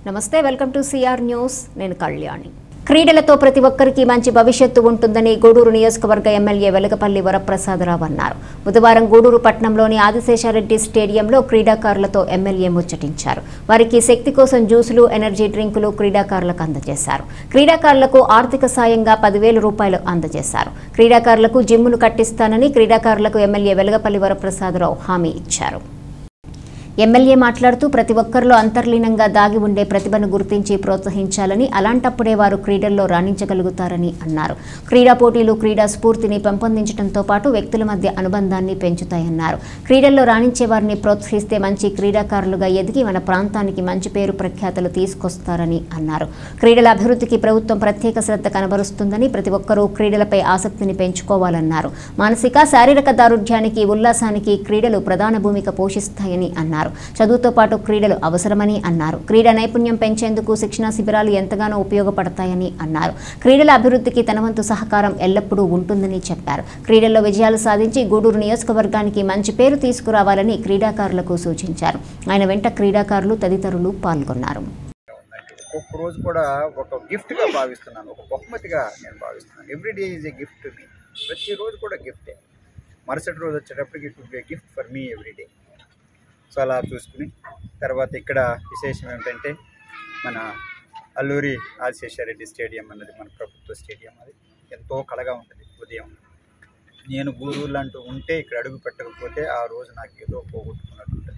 నమస్తే welcome to CR news నేను కళ్యాణి క్రీడలతో ప్రతి ఒక్కరికి మంచి భవిష్యత్తు ఉంటుందని గూడూరు నియోజకవర్గ ఎమ్మెల్యే వెలగపల్లి వరప్రసాదరావు అన్నారు బుధవారం గూడూరు పట్టణంలోని ఆదిశేషారెడ్డి స్టేడియంలో క్రీడాకారులతో ఎమ్మెల్యే ముచ్చటించారు వారికి శక్తి కోసం జ్యూసులు ఎనర్జీ డ్రింకులు క్రీడాకారులకు అందజేశారు క్రీడాకారులకు ఆర్థిక సాయంగా పదివేల రూపాయలు అందజేశారు క్రీడాకారులకు జిమ్మును కట్టిస్తానని క్రీడాకారులకు ఎమ్మెల్యే వెలగపల్లి వరప్రసాదరావు హామీ ఇచ్చారు ఎమ్మెల్యే మాట్లాడుతూ ప్రతి ఒక్కరిలో అంతర్లీనంగా దాగి ఉండే ప్రతిభను గుర్తించి ప్రోత్సహించాలని అలాంటప్పుడే వారు క్రీడల్లో రాణించగలుగుతారని అన్నారు క్రీడా పోటీలు క్రీడా స్ఫూర్తిని పెంపొందించడంతో పాటు వ్యక్తుల మధ్య అనుబంధాన్ని పెంచుతాయన్నారు క్రీడల్లో రాణించే వారిని ప్రోత్సహిస్తే మంచి క్రీడాకారులుగా ఎదిగి మన ప్రాంతానికి మంచి పేరు ప్రఖ్యాతలు తీసుకొస్తారని అన్నారు క్రీడల అభివృద్ధికి ప్రభుత్వం ప్రత్యేక శ్రద్ధ కనబరుస్తుందని ప్రతి ఒక్కరూ క్రీడలపై ఆసక్తిని పెంచుకోవాలన్నారు మానసిక శారీరక దారుఢ్యానికి ఉల్లాసానికి క్రీడలు ప్రధాన భూమిక పోషిస్తాయని అన్నారు చదువుతో పాటు క్రీడలు అవసరమని అన్నారు క్రీడా నైపుణ్యం పెంచేందుకు శిక్షణా శిబిరాలు ఎంతగానో ఉపయోగపడతాయని అన్నారు క్రీడల అభివృద్ధికి తన వంతు సహకారం ఎల్లప్పుడూ ఉంటుందని చెప్పారు క్రీడల్లో విజయాలు సాధించి గూడూరు నియోజకవర్గానికి మంచి పేరు తీసుకురావాలని క్రీడాకారులకు సూచించారు ఆయన వెంట క్రీడాకారులు తదితరులు పాల్గొన్నారు ఒక్కొక్క రోజు కూడా ఒక గిఫ్ట్గా భావిస్తున్నాను ఒక బహుమతిగా నేను భావిస్తున్నాను ఎవ్రీడే ఈజ్ ఏ గిఫ్ట్ మీ ప్రతిరోజు కూడా గిఫ్టే మరుసటి రోజు వచ్చేటప్పటికి it be gift for me every day so అలా చూసుకుని తర్వాత ఇక్కడ విశేషం ఏమిటంటే మన అల్లూరి ఆదిశేషారెడ్డి స్టేడియం అన్నది మన ప్రభుత్వ స్టేడియం అది ఎంతో కళగా ఉంటుంది ఉదయం నేను గూడూరులో అంటూ ఉంటే ఇక్కడ అడుగు పెట్టకపోతే ఆ రోజు నాకు ఏదో పోగొట్టుకున్నట్టు ఉంటుంది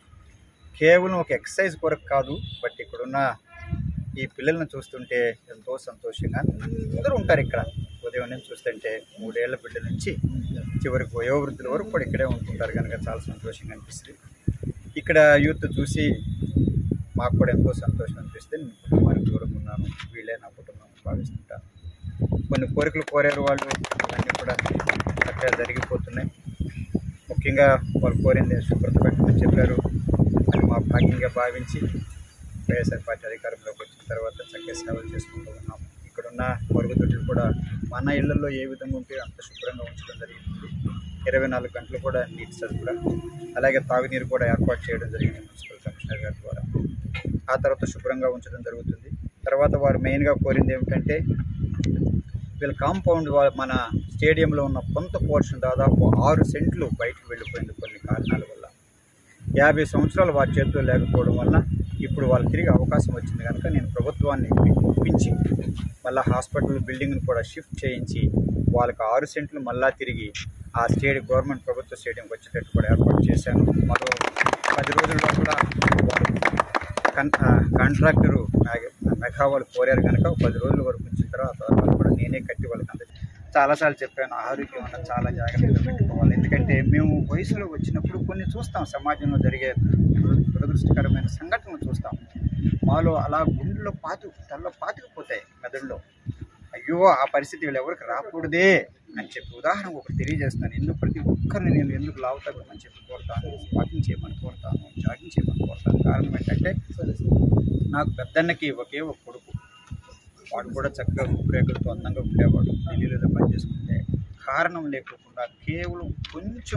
కేవలం ఒక ఎక్సర్సైజ్ కొరకు కాదు బట్ ఇక్కడున్న ఈ పిల్లల్ని చూస్తుంటే ఎంతో సంతోషంగా అందరూ ఉంటారు ఇక్కడ ఉదయం నుంచి చూస్తుంటే మూడేళ్ల బిడ్డ నుంచి చివరికి వయోవృద్ధుల వరకు కూడా ఇక్కడే ఉంటుంటారు కనుక చాలా సంతోషంగా అనిపిస్తుంది ఇక్కడ యూత్ చూసి మాకు కూడా ఎంతో సంతోషం అనిపిస్తుంది నేను కుటుంబానికి దూరంగా ఉన్నాను వీళ్ళే నా కుటుంబం అని భావిస్తుంటాను కొన్ని కోరికలు కోరారు వాళ్ళు అన్నీ కూడా చక్కగా జరిగిపోతున్నాయి ముఖ్యంగా వాళ్ళు కోరింది శుభ్రత పెట్టమని చెప్పారు అది మా భాగ్యంగా భావించి వైఎస్ఆర్ పార్టీ అధికారంలోకి వచ్చిన తర్వాత చక్కగా సేవలు చేసుకుంటూ ఉన్నాం ఇక్కడున్న మరుగుదొడ్లు కూడా మన ఇళ్లలో ఏ విధంగా ఉంటే అంత శుభ్రంగా ఉంచడం జరిగింది ఇరవై నాలుగు గంటలు కూడా నీటి సరఫరా అలాగే తాగునీరు కూడా ఏర్పాటు చేయడం జరిగింది మున్సిపల్ కమిషనర్ గారి ద్వారా ఆ తర్వాత శుభ్రంగా ఉంచడం జరుగుతుంది తర్వాత వారు మెయిన్గా కోరింది ఏమిటంటే వీళ్ళ కాంపౌండ్ వా- మన స్టేడియంలో ఉన్న కొంత పోర్షన్ దాదాపు ఆరు సెంట్లు బయటకు వెళ్ళిపోయింది కొన్ని కారణాల వల్ల యాభై సంవత్సరాలు వారి చేతిలో లేకపోవడం వల్ల ఇప్పుడు వాళ్ళకి తిరిగి అవకాశం వచ్చింది కనుక నేను ప్రభుత్వాన్ని ఒప్పించి మళ్ళీ హాస్పిటల్ బిల్డింగ్ని కూడా షిఫ్ట్ చేయించి వాళ్ళకి ఆరు సెంట్లు మళ్ళా తిరిగి ఆ స్టేడియం గవర్నమెంట్ ప్రభుత్వ స్టేడియంకి వచ్చేటట్టు కూడా ఏర్పాటు చేశాను మరో పది రోజుల్లో కూడా వాళ్ళు కన్ ఆ, కాంట్రాక్టరు మెగా మెగా వాళ్ళు కోరారు కనుక ఒక పది రోజుల వరకు ఉంచిన తర్వాత తర్వాత కూడా నేనే కట్టి వాళ్ళకి అంద చాలాసార్లు చెప్పాను ఆరోగ్యం అన్నది చాలా జాగ్రత్తగా పెట్టుకోవాలి ఎందుకంటే మేము వయసులో వచ్చినప్పుడు కొన్ని చూస్తాం సమాజంలో జరిగే దుర- దురదృష్టకరమైన సంఘటనలు చూస్తాం మాలో అలా గుండెలో పాతి తల్లో పాతుకుపోతాయి మెదడులో అయ్యో ఆ పరిస్థితి వీళ్ళు ఎవరికి రాకూడదే అని చెప్పి ఉదాహరణ ఒకటి తెలియజేస్తాను ఎందుకు ప్రతి ఒక్కరిని నేను ఎందుకు లావు తగ్గమని చెప్పి కోరుతాను వాకింగ్ చేయమని కోరుతాను జాగింగ్ చేయమని కోరుతాను కారణం ఏంటంటే నాకు పెద్దన్నకి ఒకే ఒక కొడుకు వాడు కూడా చక్కగా రూపురేఖలతో అందంగా ఉండేవాడు ఢిల్లీలో పనిచేసుకుంటే కారణం లేకుండా కేవలం కొంచెం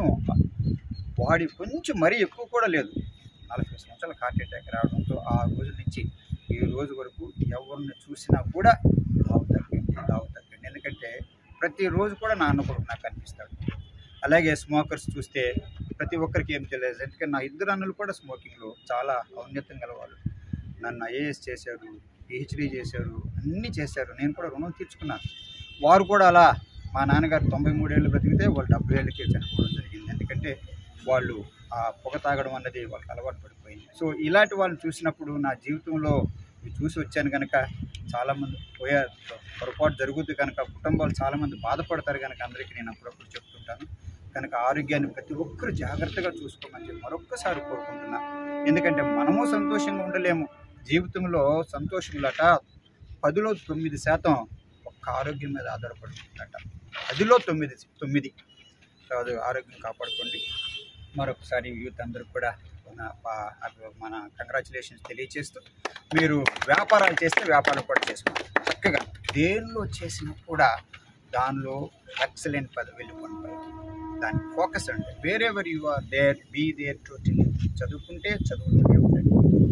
వాడి కొంచెం మరీ ఎక్కువ కూడా లేదు నలభై సంవత్సరాల హార్ట్ అటాక్ రావడంతో ఆ రోజు నుంచి ఈ రోజు వరకు ఎవరిని చూసినా కూడా లావు తగ్గండి లావు తగ్గండి ఎందుకంటే ప్రతిరోజు కూడా నా అన్న కొడుకు నాకు కనిపిస్తాడు అలాగే స్మోకర్స్ చూస్తే ప్రతి ఒక్కరికి ఏం తెలియదు ఎందుకంటే నా ఇద్దరు అన్నలు కూడా స్మోకింగ్లో చాలా ఔన్నత్యం గలవాళ్ళు నన్ను ఐఏఎస్ చేశారు పిహెచ్డీ చేశారు అన్నీ చేశారు నేను కూడా రుణం తీర్చుకున్నాను వారు కూడా అలా మా నాన్నగారు తొంభై మూడేళ్ళు బ్రతికితే వాళ్ళు డెబ్బై ఏళ్ళకి చనిపోవడం జరిగింది ఎందుకంటే వాళ్ళు ఆ పొగ తాగడం అన్నది వాళ్ళకి అలవాటు పడిపోయింది సో ఇలాంటి వాళ్ళని చూసినప్పుడు నా జీవితంలో ఇవి చూసి వచ్చాను కనుక చాలామంది పోయారు పొరపాటు జరుగుద్ది కనుక కుటుంబాలు చాలామంది బాధపడతారు కనుక అందరికీ నేను అప్పుడప్పుడు చెప్తుంటాను కనుక ఆరోగ్యాన్ని ప్రతి ఒక్కరు జాగ్రత్తగా చూసుకోమని చెప్పి మరొక్కసారి కోరుకుంటున్నా ఎందుకంటే మనము సంతోషంగా ఉండలేము జీవితంలో సంతోషములట పదిలో తొమ్మిది శాతం ఒక్క ఆరోగ్యం మీద ఆధారపడుతుందట పదిలో తొమ్మిది తొమ్మిది సో అది ఆరోగ్యం కాపాడుకోండి మరొకసారి యూత్ అందరూ కూడా మన పా- అటు మన కంగ్రాచులేషన్స్ తెలియచేస్తూ మీరు వ్యాపారాలు చేస్తే వ్యాపారం కూడా చేసుకోండి చక్కగా దేనిలో చేసినా కూడా దానిలో ఎక్సలెంట్ పదవి వెళ్ళిపోండి దాని ఫోకస్ అండి wherever you are there be there to చదువుకుంటే చదువులోనే ఉండండి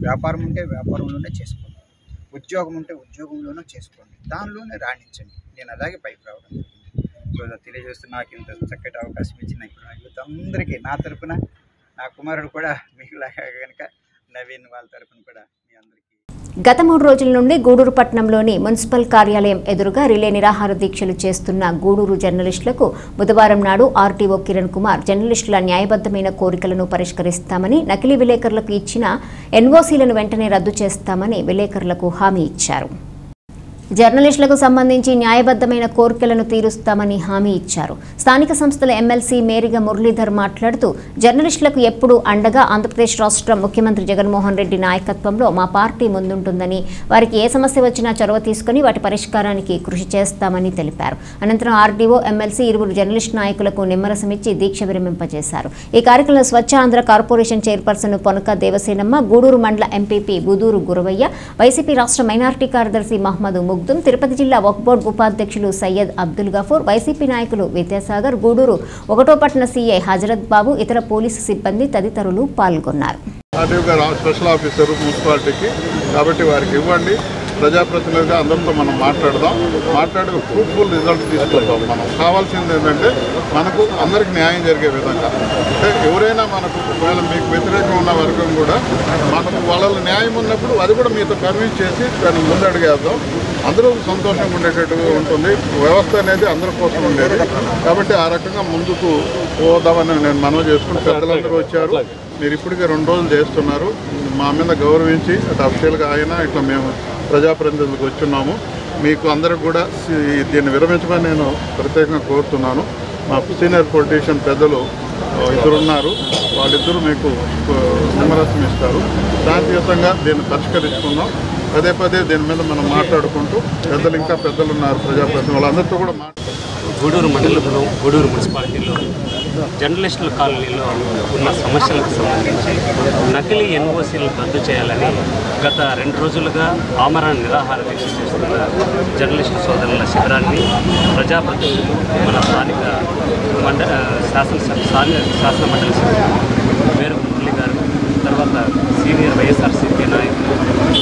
వ్యాపారం ఉంటే వ్యాపారంలోనే చేసుకోండి ఉద్యోగం ఉంటే ఉద్యోగంలోనే చేసుకోండి దానిలోనే రాణించండి నేను అలాగే పైకి రావడం జరిగింది సో ఇలా తెలియజేస్తూ నాకు ఇంత చక్కటి అవకాశం ఇచ్చిన ఇప్పుడు నా యూత్ అందరికీ నా తరపున నా కుమారుడు కూడా మీకులాగా కనుక నవీన్ వాళ్ళ తరపున కూడా మీ అందరికీ గత మూడు రోజుల నుండి గూడూరు పట్టణంలోని మున్సిపల్ కార్యాలయం ఎదురుగా రిలే నిరాహార దీక్షలు చేస్తున్న గూడూరు జర్నలిస్టులకు బుధవారం నాడు ఆర్టీఓ కిరణ్ కుమార్ జర్నలిస్టుల న్యాయబద్ధమైన కోరికలను పరిష్కరిస్తామని నకిలీ విలేకరులకు ఇచ్చిన ఎన్ఓసీలను వెంటనే రద్దు చేస్తామని విలేకరులకు హామీ ఇచ్చారు జర్నలిస్టులకు సంబంధించి న్యాయబద్ధమైన కోరికలను తీరుస్తామని హామీ ఇచ్చారు స్థానిక సంస్థల ఎమ్మెల్సీ మేరిగ మురళీధర్ మాట్లాడుతూ జర్నలిస్టులకు ఎప్పుడూ అండగా ఆంధ్రప్రదేశ్ రాష్ట్ర ముఖ్యమంత్రి జగన్మోహన్ రెడ్డి నాయకత్వంలో మా పార్టీ ముందుంటుందని వారికి ఏ సమస్య వచ్చినా చొరవ తీసుకుని వాటి పరిష్కారానికి కృషి చేస్తామని తెలిపారు అనంతరం ఆర్డీఓ ఎమ్మెల్సీ ఇరువురు జర్నలిస్టు నాయకులకు నిమ్మరసమిచ్చి దీక్ష విరమింపజేశారు ఈ కార్యక్రమంలో Swachh Andhra corporation chairperson Ponaka Devasenamma Gudur mandal MPP Buduru Guravaiah YCP రాష్ట్ర మైనార్టీ కార్యదర్శి మహమ్మద్ ముగ్దుం తిరుపతి జిల్లా వక్ బోర్డు ఉపాధ్యక్షులు సయ్యద్ అబ్దుల్ గఫూర్ వైసీపీ నాయకులు విద్యాసాగర్ గూడూరు ఒకటో పట్టణ సీఐ హజరత్ బాబు ఇతర పోలీసు సిబ్బంది తదితరులు పాల్గొన్నారు ఆర్టీఓ గారు స్పెషల్ ఆఫీసర్ మున్సిపాలిటీకి కాబట్టి వారికి ఇవ్వండి ప్రజాప్రతినిధిగా అందరితో మనం మాట్లాడదాం మాట్లాడి ఫ్రూట్ఫుల్ రిజల్ట్ తీసుకుంటాం మనం కావాల్సింది ఏంటంటే మనకు అందరికి న్యాయం జరిగే విధంగా అంటే ఎవరైనా మనకు ఒకవేళ మీకు వ్యతిరేకం ఉన్న వర్గం కూడా మనకు వాళ్ళ న్యాయం ఉన్నప్పుడు అది కూడా మీతో కన్విన్స్ చేసి దాన్ని ముందడిగేద్దాం అందరూ సంతోషంగా ఉండేటట్టుగా ఉంటుంది వ్యవస్థ అనేది అందరి కోసం ఉండేది కాబట్టి ఆ రకంగా ముందుకు పోదామని నేను మనవి చేసుకుని పెద్దలందరూ వచ్చారు మీరు ఇప్పటికే రెండు రోజులు చేస్తున్నారు మా మీద గౌరవించి అటు అఫీషియల్గా అయినా ఇట్లా మేము ప్రజాప్రతినిధులకు వచ్చున్నాము మీకు అందరికి కూడా సి- దీన్ని విరమించమని నేను ప్రత్యేకంగా కోరుతున్నాను మా సీనియర్ పొలిటీషియన్ పెద్దలు ఆ, ఇద్దరు ఉన్నారు వాళ్ళిద్దరూ మీకు ఆ, నిమ్మరసం ఇస్తారు శాంతియుతంగా దీన్ని పరిష్కరించుకుందాం పదే పదే దీని మీద మనం మాట్లాడుకుంటూ పెద్దలు ఇంకా పెద్దలు ఉన్నారు ప్రజాప్రతినిధులు వాళ్ళందరితో కూడా మాట్లాడు గూడూరు మండలంలో గూడూరు మున్సిపాలిటీలో జర్నలిస్టుల కాలనీలో ఉన్న సమస్యలకు సంబంధించి నకిలీ ఎన్ఓసీలను రద్దు చేయాలని గత రెండు రోజులుగా ఆమరణ నిరాహార దీక్ష చేస్తున్న జర్నలిస్టు సోదరుల శిబిరాన్ని ప్రజాప్రతినిధులు మన స్థానిక మండ శాసనసభ స్థానిక శాసన మండలి సభ్యులు మేరు మురళి గారు తర్వాత సీనియర్ వైఎస్ఆర్సీపీ నాయకులు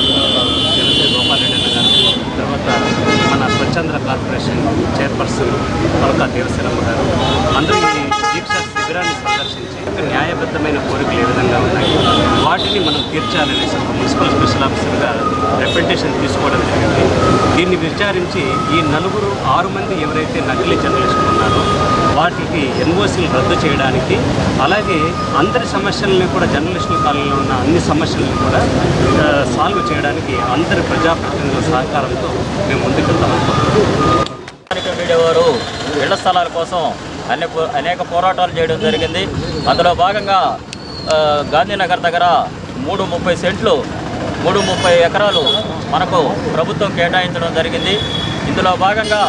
జనసేన గోపాలరెడ్డి అన్న గారు తర్వాత మన స్వచ్ఛంద్ర కార్పొరేషన్ చైర్పర్సన్ పలకా దేవసేనమ్మ గారు అందరూ ఈ దీక్ష శిబిరాన్ని సందర్శించి ఒక న్యాయబద్ధమైన కోరికలు ఏ విధంగా ఉన్నాయి వాటిని మనం తీర్చాలనేసి ఒక మున్సిపల్ స్పెషల్ ఆఫీసర్గా రెప్యుటేషన్ తీసుకోవడం జరిగింది దీన్ని విచారించి ఈ నలుగురు ఆరు మంది ఎవరైతే నకిలీ జర్నలిస్టులు ఉన్నారో వాటికి ఎన్ఓసీలు రద్దు చేయడానికి అలాగే అందరి సమస్యలని కూడా జర్నలిస్టుల కాలంలో ఉన్న అన్ని సమస్యలను కూడా ఆ, సాల్వ్ చేయడానికి అందరి ప్రజాప్రతినిధుల సహకారంతో మేము ముందుకెళ్తాం అనుకుంటున్నాం స్థానిక మీడియా వారు ఇళ్ల స్థలాల కోసం అనే అనేక పోరాటాలు చేయడం జరిగింది అందులో భాగంగా ఆ, గాంధీనగర్ దగ్గర మూడు ముప్పై సెంట్లు మూడు ముప్పై ఎకరాలు మనకు ప్రభుత్వం కేటాయించడం జరిగింది ఇందులో భాగంగా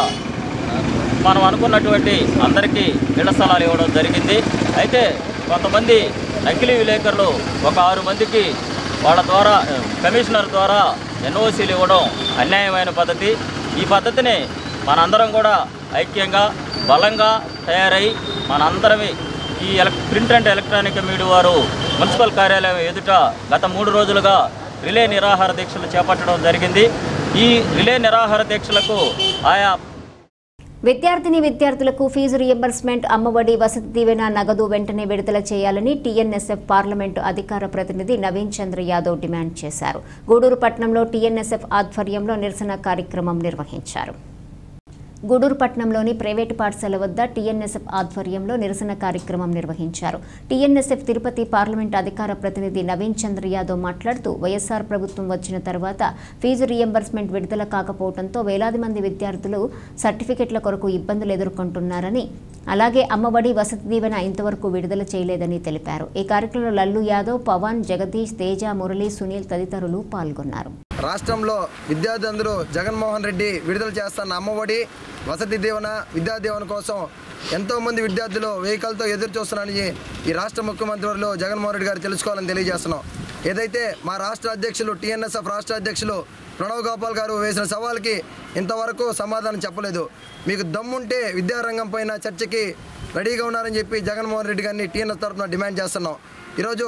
మనం అనుకున్నటువంటి అందరికీ ఇళ్ల స్థలాలు ఇవ్వడం జరిగింది అయితే కొంతమంది నకిలీ విలేకరులు ఒక ఆరు మందికి వాళ్ళ ద్వారా కమిషనర్ ద్వారా ఎన్ఓసీలు ఇవ్వడం అన్యాయమైన పద్ధతి ఈ పద్ధతిని మనందరం కూడా ఐక్యంగా బలంగా తయారై మనందరమే ఈ ఎలక్ ప్రింట్ అండ్ ఎలక్ట్రానిక్ మీడియా వారు మున్సిపల్ కార్యాలయం ఎదుట గత మూడు రోజులుగా రిలే నిరాహార దీక్షలు చేపట్టడం జరిగింది ఈ రిలే నిరాహార దీక్షలకు ఆయా విద్యార్థిని విద్యార్థులకు ఫీజు రియంబర్స్మెంట్ అమ్మఒడి వసతి దీవెన నగదు వెంటనే విడుదల చేయాలని టీఎన్ఎస్ఎఫ్ పార్లమెంటు అధికార ప్రతినిధి నవీన్ చంద్ర యాదవ్ డిమాండ్ చేశారు గూడూరు పట్టణంలో టీఎన్ఎస్ఎఫ్ ఆధ్వర్యంలో నిరసన కార్యక్రమం నిర్వహించారు గూడూరు పట్టణంలోని ప్రైవేటు పాఠశాల వద్ద టీఎన్ఎస్ఎఫ్ ఆధ్వర్యంలో నిరసన కార్యక్రమం నిర్వహించారు టీఎన్ఎస్ఎఫ్ తిరుపతి పార్లమెంట్ అధికార ప్రతినిధి నవీన్ చంద్ర యాదవ్ మాట్లాడుతూ వైఎస్ఆర్ ప్రభుత్వం వచ్చిన తర్వాత ఫీజు రియంబర్స్మెంట్ విడుదల కాకపోవడంతో వేలాది మంది విద్యార్థులు సర్టిఫికెట్ల కొరకు ఇబ్బందులు ఎదుర్కొంటున్నారని అలాగే అమ్మఒడి వసతి దీవెన ఇంతవరకు విడుదల చేయలేదని తెలిపారు ఈ కార్యక్రమంలో లల్లు యాదవ్ పవన్ జగదీష్ తేజ మురళి సునీల్ తదితరులు పాల్గొన్నారు రాష్ట్రంలో విద్యార్థులందరూ జగన్మోహన్ రెడ్డి విడుదల చేస్తున్న అమ్మఒడి వసతి దీవెన విద్యా దీవెన కోసం ఎంతోమంది విద్యార్థులు వెహికల్తో ఎదురు చూస్తున్నారని ఈ రాష్ట్ర ముఖ్యమంత్రి వారిలో జగన్మోహన్ రెడ్డి గారు తెలుసుకోవాలని తెలియజేస్తున్నాం ఏదైతే మా రాష్ట్ర అధ్యక్షులు టీఎన్ఎస్ఎఫ్ రాష్ట్ర అధ్యక్షులు ప్రణవ్ గోపాల్ గారు వేసిన సవాల్కి ఇంతవరకు సమాధానం చెప్పలేదు మీకు దమ్ముంటే విద్యారంగం పైన చర్చకి రెడీగా ఉన్నారని చెప్పి జగన్మోహన్ రెడ్డి గారిని టీఎన్ఎస్ తరఫున డిమాండ్ చేస్తున్నాం ఈరోజు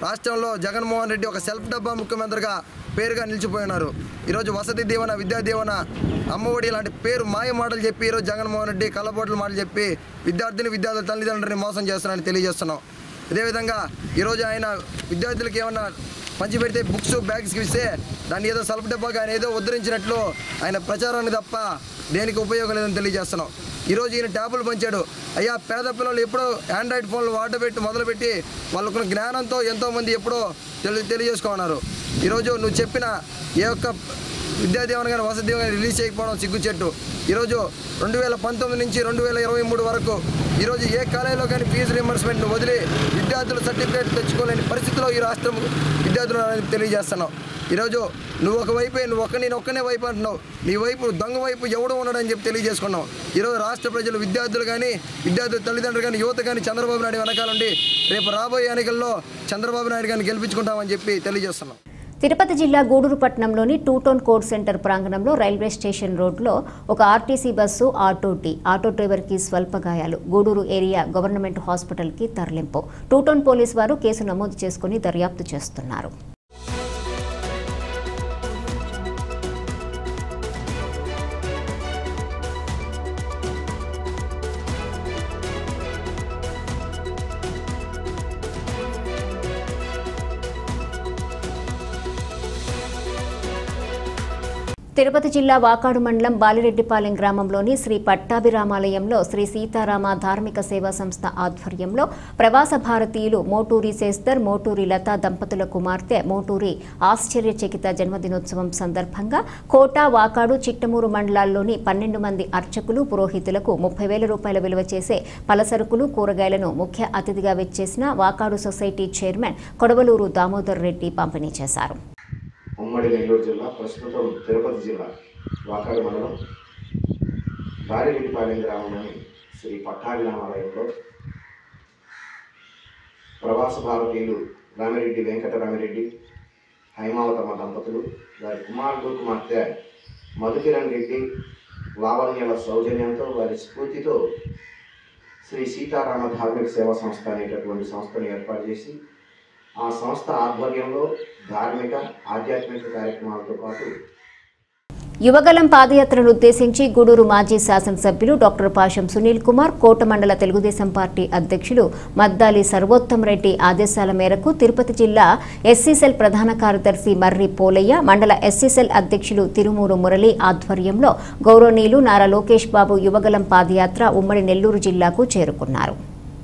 రాష్ట్రంలో జగన్మోహన్ రెడ్డి ఒక సెల్ఫ్ డబ్బా ముఖ్యమంత్రిగా పేరుగా నిలిచిపోయినారు ఈరోజు వసతి దీవెన విద్యా దీవెన అమ్మఒడి లాంటి పేరు మాయ మాటలు చెప్పి ఈరోజు జగన్మోహన్ రెడ్డి కళ్ళబోట్ల మాటలు చెప్పి విద్యార్థిని విద్యార్థుల తల్లిదండ్రులని మోసం చేస్తున్నారని తెలియజేస్తున్నాం అదేవిధంగా ఈరోజు ఆయన విద్యార్థులకి ఏమన్నా పంచి పెడితే బుక్స్ బ్యాగ్స్కి ఇస్తే దాన్ని ఏదో సల్ఫ్ డబ్బాగా ఆయన ఏదో ఉద్ధరించినట్లు ఆయన ప్రచారాన్ని తప్ప దేనికి ఉపయోగం లేదని తెలియజేస్తున్నాం ఈరోజు ఈయన ట్యాబులు పంచాడు అయ్యా పేద పిల్లలు ఎప్పుడో ఆండ్రాయిడ్ ఫోన్లు వాడబెట్టి మొదలుపెట్టి వాళ్ళకున్న జ్ఞానంతో ఎంతోమంది ఎప్పుడో తెలి తెలియజేసుకున్నారు ఈరోజు నువ్వు చెప్పిన ఏ ఒక్క విద్యాదీవన కానీ వసతి దీవెన కానీ రిలీజ్ చేయకపోవడం సిగ్గుచెట్టు ఈరోజు రెండు వేల పంతొమ్మిది నుంచి రెండు వేల ఇరవై మూడు వరకు ఈరోజు ఏ కాలేజీలో కానీ ఫీజు రియంబర్స్మెంట్ను వదిలి విద్యార్థులు సర్టిఫికేట్ తెచ్చుకోలేని పరిస్థితిలో ఈ రాష్ట్రం విద్యార్థులు ఉన్నారని తెలియజేస్తున్నాం ఈరోజు నువ్వు ఒక వైపే నువ్వు ఒక్క నేను ఒక్కనే వైపు అంటున్నావు నీ వైపు దొంగ వైపు ఎవడు ఉండడని చెప్పి తెలియజేసుకున్నాం ఈరోజు రాష్ట్ర ప్రజలు విద్యార్థులు కానీ విద్యార్థుల తల్లిదండ్రులు కానీ యువత కానీ చంద్రబాబు నాయుడు వెనకాలండి రేపు రాబోయే ఎన్నికల్లో చంద్రబాబు నాయుడు గారిని గెలిపించుకుంటామని చెప్పి తెలియజేస్తున్నాం తిరుపతి జిల్లా గూడూరు పట్టణంలోని టూ టోన్ కోడ్ సెంటర్ ప్రాంగణంలో రైల్వే స్టేషన్ రోడ్లో ఒక ఆర్టీసీ బస్సు ఆటో టీ ఆటో డ్రైవర్కి స్వల్ప గాయాలు గూడూరు ఏరియా గవర్నమెంట్ హాస్పిటల్కి తరలింపు టూ టోన్ పోలీస్ వారు కేసు నమోదు చేసుకుని దర్యాప్తు చేస్తున్నారు తిరుపతి జిల్లా వాకాడు మండలం బాలిరెడ్డిపాలెం గ్రామంలోని శ్రీ పట్టాభిరామాలయంలో శ్రీ సీతారామ ధార్మిక సేవా సంస్థ ఆధ్వర్యంలో ప్రవాస భారతీయులు మోటూరి శేస్తర్ మోటూరి లతా దంపతుల కుమార్తె మోటూరి ఆశ్చర్యచకిత జన్మదినోత్సవం సందర్భంగా కోట వాకాడు చిట్టమూరు మండలాల్లోని పన్నెండు మంది అర్చకులు పురోహితులకు ముప్పై వేల రూపాయల విలువ చేసే పలసరుకులు కూరగాయలను ముఖ్య అతిథిగా వెచ్చేసిన వాకాడు సొసైటీ చైర్మన్ కొడవలూరు దామోదర్ రెడ్డి పంపిణీ చేశారు ఉమ్మడి నెల్లూరు జిల్లా ప్రస్తుతం తిరుపతి జిల్లా వాకాడు మండలం దారిరెడ్డిపాలెం గ్రామంలోని శ్రీ పట్టాభి రామాలయంలో ప్రవాస భారతీయులు రామిరెడ్డి వెంకట రామిరెడ్డి హైమావతమ్మ దంపతులు వారి కుమారుడు కుమార్తె మధుకిరణ్ రెడ్డి లావణ్యల సౌజన్యంతో వారి స్ఫూర్తితో శ్రీ సీతారామ ధార్మిక సేవా సంస్థ అనేటటువంటి సంస్థను ఏర్పాటు చేసి ఆ సంస్థ ఆధ్వర్యంలో ధార్మిక ఆధ్యాత్మిక కార్యక్రమాలతో పాటు యువగలం పాదయాత్రను ఉద్దేశించి గూడూరు మాజీ శాసనసభ్యులు డాక్టర్ పాషం సునీల్ కుమార్ కోట మండల తెలుగుదేశం పార్టీ అధ్యక్షులు మద్దాలి సర్వోత్తం రెడ్డి ఆదేశాల మేరకు తిరుపతి జిల్లా ఎస్సీసెల్ ప్రధాన కార్యదర్శి మర్రి పోలయ్య మండల ఎస్సీసెల్ అధ్యక్షులు తిరుమూరు మురళి ఆధ్వర్యంలో గౌరవనీయులు నారా లోకేష్ బాబు యువగలం పాదయాత్ర ఉమ్మడి నెల్లూరు జిల్లాకు చేరుకున్నారు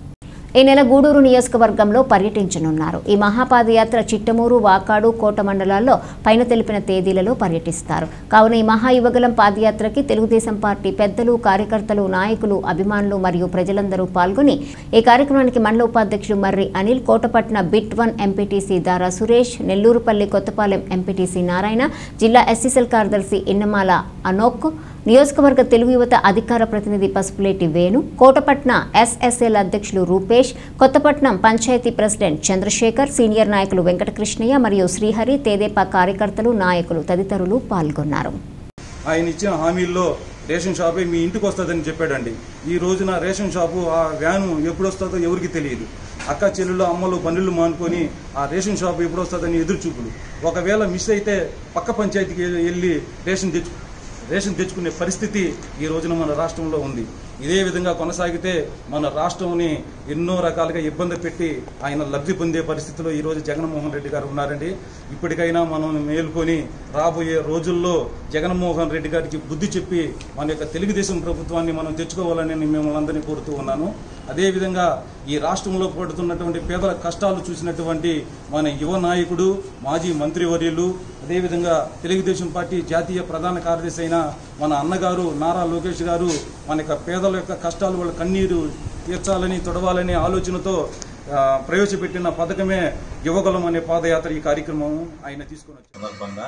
ఈ నెల గూడూరు నియోజకవర్గంలో పర్యటించనున్నారు ఈ మహాపాదయాత్ర చిట్టమూరు వాకాడు కోట మండలాల్లో పైన తెలిపిన తేదీలలో పర్యటిస్తారు కావున ఈ మహాయువగలం పాదయాత్రకి తెలుగుదేశం పార్టీ పెద్దలు కార్యకర్తలు నాయకులు అభిమానులు మరియు ప్రజలందరూ పాల్గొని ఈ కార్యక్రమానికి మండల ఉపాధ్యక్షుడు Marri Anil Kotapatna bit one MPTC Dara Suresh Nellurupalli Kothapalem MPTC Narayana జిల్లా ఎస్సీసెల్ కార్యదర్శి ఇన్నమాల అనోక్ నియోజకవర్గ తెలుగు యువత అధికార ప్రతినిధి పసుపులేటి వేణు కోటపట్న ఎస్ఎస్ఎల్ అధ్యక్షులు రూపేష్ కొత్తపట్నం పంచాయతీ ప్రెసిడెంట్ చంద్రశేఖర్ సీనియర్ నాయకులు వెంకటకృష్ణయ్య మరియు శ్రీహరి తేదేపా కార్యకర్తలు నాయకులు తదితరులు పాల్గొన్నారు ఆయన ఇచ్చిన హామీల్లో రేషన్ షాపే మీ ఇంటికి వస్తుందని చెప్పాడండి ఈ రోజున రేషన్ షాపు ఆ వ్యాను ఎప్పుడు వస్తుందో ఎవరికి తెలియదు అక్క చెల్లెళ్ళు అమ్మలు పనులు మానుకొని ఆ రేషన్ షాపు ఎప్పుడు వస్తుందని ఎదురు చూపులు ఒకవేళ మిస్ అయితే పక్క పంచాయతీకి వెళ్ళి రేషన్ తెచ్చు రేషన్ తెచ్చుకునే పరిస్థితి ఈ రోజున మన రాష్ట్రంలో ఉంది ఇదే విధంగా కొనసాగితే మన రాష్ట్రంని ఎన్నో రకాలుగా ఇబ్బంది పెట్టి ఆయన లబ్ధి పొందే పరిస్థితిలో ఈ రోజు జగన్మోహన్ రెడ్డి గారు ఉన్నారండి ఇప్పటికైనా మనం మేలుకొని రాబోయే రోజుల్లో జగన్మోహన్ రెడ్డి గారికి బుద్ధి చెప్పి మన యొక్క తెలుగుదేశం ప్రభుత్వాన్ని మనం తెచ్చుకోవాలని నేను మిమ్మల్ని అందరినీ కోరుతూ ఉన్నాను అదేవిధంగా ఈ రాష్ట్రంలో పడుతున్నటువంటి పేదల కష్టాలు చూసినటువంటి మన యువ నాయకుడు మాజీ మంత్రివర్యులు అదేవిధంగా తెలుగుదేశం పార్టీ జాతీయ ప్రధాన కార్యదర్శి అయిన మన అన్నగారు నారా లోకేష్ గారు మన యొక్క పేదల యొక్క కష్టాలు వాళ్ళ కన్నీరు తీర్చాలని తొడవాలనే ఆలోచనతో ఆ, ప్రవేశపెట్టిన పథకమే యువగలం అనే పాదయాత్ర ఈ కార్యక్రమం ఆయన తీసుకొని వచ్చారు సందర్భంగా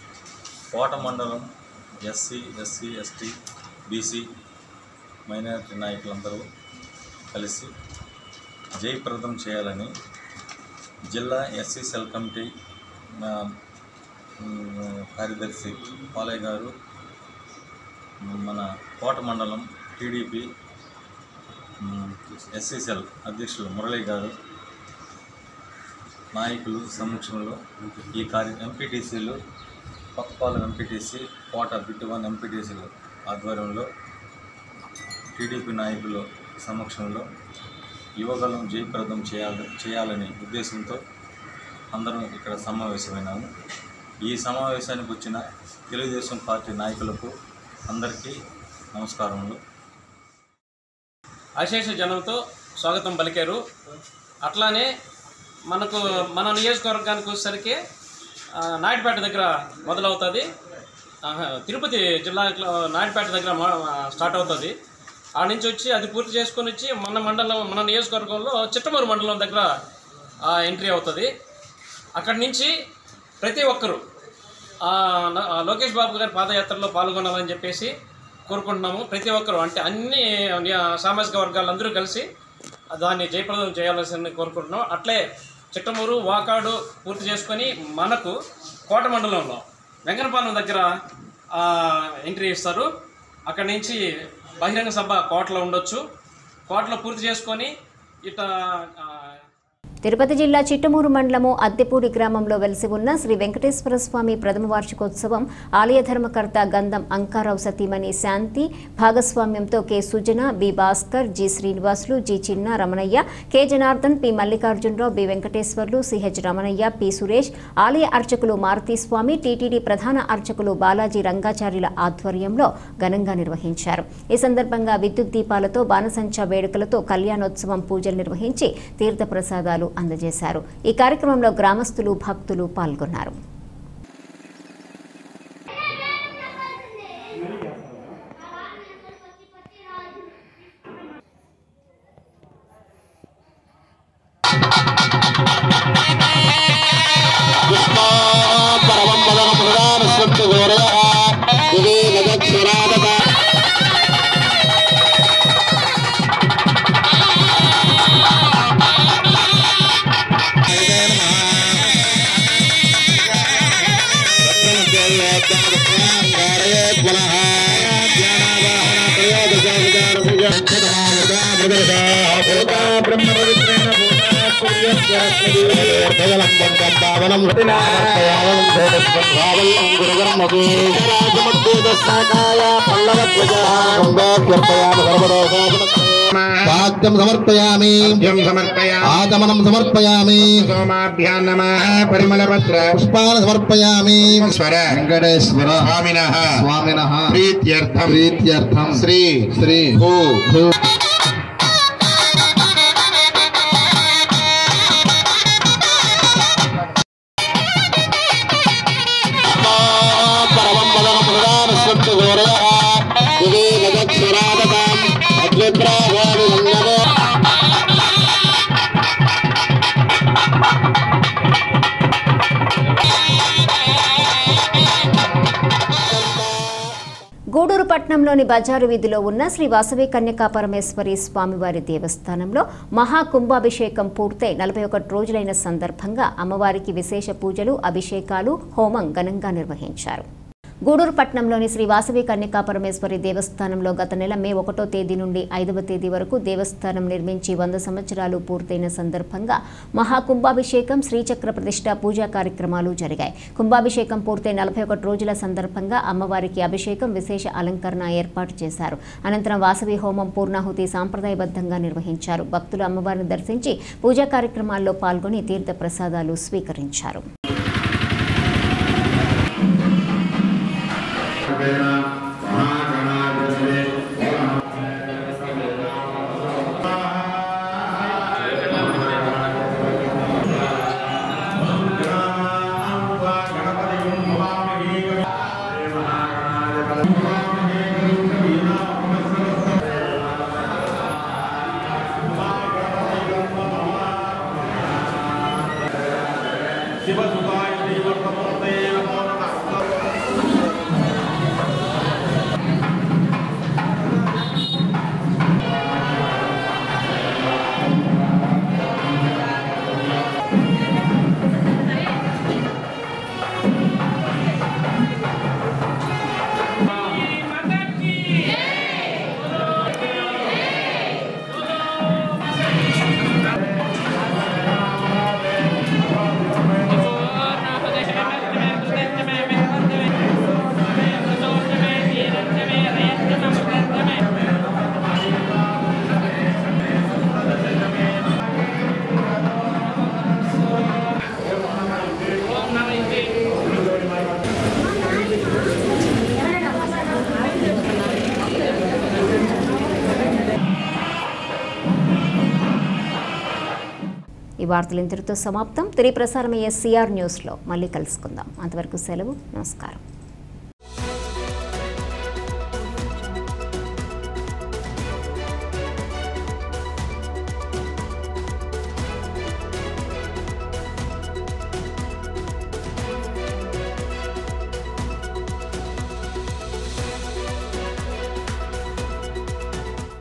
కోట మండలం SC SC ST BC minority నాయకులందరూ కలిసి జయప్రదం చేయాలని జిల్లా ఎస్సీ సెల్ కమిటీ నా, మ్, కార్యదర్శి పాలయ్య గారు మన కోట మండలం టీడీపీ ఎస్సీ సెల్ అధ్యక్షులు మురళి గారు నాయకులు సమక్షంలో ఈ కార్య ఎంపీటీసీలు Pakkapalem MPTC Kota bit one ఎంపీటీసీలు ఆధ్వర్యంలో టీడీపీ నాయకుల సమక్షంలో యువగలం జయప్రదం చేయాలి చేయాలనే ఉద్దేశంతో అందరం ఇక్కడ సమావేశమైనాము ఈ సమావేశానికి వచ్చిన తెలుగుదేశం పార్టీ నాయకులకు అందరికీ నమస్కారములు అశేష జనంతో స్వాగతం పలికారు అట్లానే మనకు మన నియోజకవర్గానికి వచ్చేసరికి ఆ, నాయుడుపేట దగ్గర మొదలవుతుంది ఆహా, తిరుపతి జిల్లాలో నాయుడుపేట దగ్గర మొ- స్టార్ట్ అవుతుంది ఆ నుంచి వచ్చి అది పూర్తి చేసుకొని వచ్చి మన మండలం మన నియోజకవర్గంలో చిట్టమూరు మండలం దగ్గర ఆ, ఎంట్రీ అవుతుంది అక్కడి నుంచి ప్రతి ఒక్కరూ ఆ, న- ఆ, లోకేష్ బాబు గారి పాదయాత్రలో పాల్గొనాలని చెప్పేసి కోరుకుంటున్నాము ప్రతి ఒక్కరూ అంటే అన్ని ని- సామాజిక వర్గాలందరూ కలిసి దాన్ని జయప్రదం చేయాల్సింది కోరుకుంటున్నాం అట్లే చిట్టమూరు వాకాడు పూర్తి చేసుకొని మనకు కోట మండలంలో వెంకనపాలెం దగ్గర ఆ, ఎంట్రీ ఇస్తారు అక్కడి నుంచి బహిరంగ సభ కోటలో ఉండొచ్చు కోటలో పూర్తి చేసుకొని ఇట్లా ఆ, తిరుపతి జిల్లా చిట్టమూరు మండలము అద్దెపూడి గ్రామంలో వెలిసి ఉన్న శ్రీ వెంకటేశ్వర స్వామి ప్రథమ వార్షికోత్సవం ఆలయ ధర్మకర్త గంధం అంకారావు సతీమణి శాంతి భాగస్వామ్యంతో K Sujana B Bhaskar G Srinivasulu G Chinna Ramanaiah K Janardhan P Mallikarjunarao B Venkateswarlu CH Ramanaiah P Suresh ఆలయ అర్చకులు మారుతీస్వామి టీటీడీ ప్రధాన అర్చకులు బాలాజీ రంగాచార్యుల ఆధ్వర్యంలో ఘనంగా నిర్వహించారు ఈ సందర్భంగా విద్యుత్ దీపాలతో బాణసంచా వేడుకలతో కళ్యాణోత్సవం పూజలు నిర్వహించి తీర్థప్రసాదాలు అందజేశారు ఈ కార్యక్రమంలో గ్రామస్తులు భక్తులు పాల్గొన్నారు వాక్యం సమర్పయామి ఆగమనం సమర్పయామి పరిమళపత్ర పుష్పాన్ని సమర్పయామి స్వర వెంకటేశ్వర స్వామిన స్వామిన ప్రీత్యర్థం ప్రీత్యర్థం శ్రీ శ్రీ భూ భూ గూడూరు పట్టణంలోని బజారు వీధిలో ఉన్న శ్రీ వాసవి కన్యకా పరమేశ్వరి స్వామివారి దేవస్థానంలో మహా కుంభాభిషేకం పూర్తయి నలభై ఒకటి రోజులైన సందర్భంగా అమ్మవారికి విశేష పూజలు అభిషేకాలు హోమం ఘనంగా నిర్వహించారు గూడూరు పట్టణంలోని శ్రీ వాసవి కన్యకా పరమేశ్వరి దేవస్థానంలో గత నెల మే ఒకటో తేదీ నుండి ఐదవ తేదీ వరకు దేవస్థానం నిర్మించి వంద సంవత్సరాలు పూర్తయిన సందర్భంగా మహా కుంభాభిషేకం శ్రీచక్ర ప్రతిష్ట పూజా కార్యక్రమాలు జరిగాయి కుంభాభిషేకం పూర్తయి నలభై ఒకటి రోజుల సందర్భంగా అమ్మవారికి అభిషేకం విశేష అలంకరణ ఏర్పాటు చేశారు అనంతరం వాసవి హోమం పూర్ణాహుతి సాంప్రదాయబద్ధంగా నిర్వహించారు భక్తులు అమ్మవారిని దర్శించి పూజా కార్యక్రమాల్లో పాల్గొని తీర్థ ప్రసాదాలు స్వీకరించారు శివ ఈ వార్తలు ఇంతటితో సమాప్తం తిరిగి ప్రసారమయ్యే సిఆర్ న్యూస్లో మళ్ళీ కలుసుకుందాం అంతవరకు సెలవు నమస్కారం